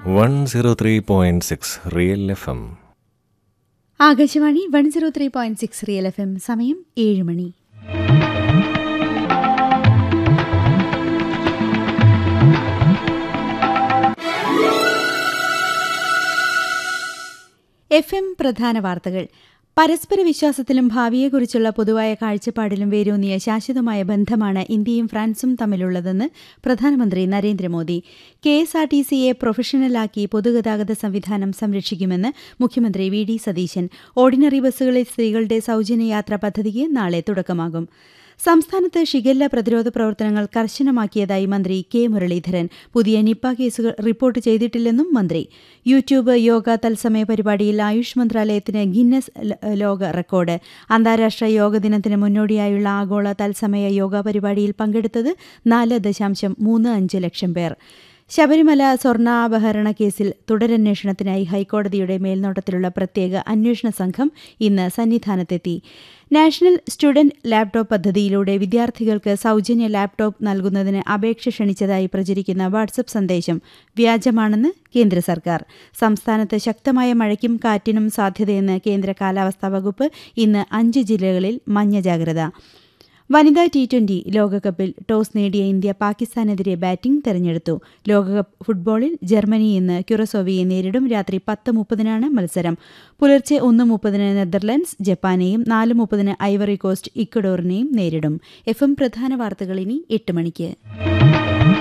one zero three point six Real F M Akashvani one zero three point six Real F M സമയം ഏഴ് മണി F M പ്രധാന വാർത്തകൾ പരസ്പര വിശ്വാസത്തിലും ഭാവിയെക്കുറിച്ചുള്ള പൊതുവായ കാഴ്ചപ്പാടിലും വേരൂന്നിയ ശാശ്വതമായ ബന്ധമാണ് ഇന്ത്യയും ഫ്രാൻസും തമ്മിലുള്ളതെന്ന് പ്രധാനമന്ത്രി Narendra Modi K S R T സിയെ പ്രൊഫഷണലാക്കി പൊതുഗതാഗത സംവിധാനം സംരക്ഷിക്കുമെന്ന് മുഖ്യമന്ത്രി വി ഡി സതീശൻ ഓർഡിനറി ബസ്സുകളിൽ സ്ത്രീകളുടെ സൌജന്യ യാത്രാ പദ്ധതിക്ക് നാളെ തുടക്കമാകും സംസ്ഥാനത്ത് ഷിഗല്ല പ്രതിരോധ പ്രവർത്തനങ്ങൾ കർശനമാക്കിയതായി മന്ത്രി കെ മുരളീധരൻ പുതിയ നിപ്പ കേസുകൾ റിപ്പോർട്ട് ചെയ്തിട്ടില്ലെന്നും മന്ത്രി യൂട്യൂബ് യോഗ തത്സമയ പരിപാടിയിൽ ആയുഷ് മന്ത്രാലയത്തിന് ഗിന്നസ് ലോക റെക്കോർഡ് അന്താരാഷ്ട്ര യോഗ ദിനത്തിന് മുന്നോടിയായുള്ള ആഗോള തത്സമയ യോഗ പരിപാടിയിൽ പങ്കെടുത്തത് നാല് ദശാംശം മൂന്ന് അഞ്ച് ലക്ഷം പേർ ശബരിമല സ്വർണ്ണാപഹരണ കേസിൽ തുടരന്വേഷണത്തിനായി ഹൈക്കോടതിയുടെ മേൽനോട്ടത്തിലുള്ള പ്രത്യേക അന്വേഷണ സംഘം ഇന്ന് സന്നിധാനത്തെത്തി നാഷണൽ സ്റ്റുഡന്റ് ലാപ്ടോപ്പ് പദ്ധതിയിലൂടെ വിദ്യാർത്ഥികൾക്ക് സൌജന്യ ലാപ്ടോപ്പ് നൽകുന്നതിന് അപേക്ഷ ക്ഷണിച്ചതായി പ്രചരിക്കുന്ന വാട്സപ്പ് സന്ദേശം വ്യാജമാണെന്ന് കേന്ദ്ര സർക്കാർ സംസ്ഥാനത്ത് ശക്തമായ മഴയ്ക്കും കാറ്റിനും സാധ്യതയെന്ന് കേന്ദ്ര കാലാവസ്ഥാ വകുപ്പ് ഇന്ന് അഞ്ച് ജില്ലകളിൽ മഞ്ഞ ജാഗ്രത വനിതാ ടി ട്വന്റി ലോകകപ്പിൽ ടോസ് നേടിയ ഇന്ത്യ പാകിസ്ഥാനെതിരെ ബാറ്റിംഗ് തെരഞ്ഞെടുത്തു ലോകകപ്പ് ഫുട്ബോളിൽ ജർമ്മനി ഇന്ന് ക്യുറസോവിയെ നേരിടും രാത്രി പത്ത് മുപ്പതിനാണ് മത്സരം പുലർച്ചെ ഒന്ന് മുപ്പതിന് നെതർലൻഡ്സ് ജപ്പാനെയും നാല് മുപ്പതിന് ഐവറി കോസ്റ്റ് ഇക്വഡോറിനെയും നേരിടും എഫ് എം പ്രധാന വാർത്തകൾ ഇനി എട്ട് മണിക്ക്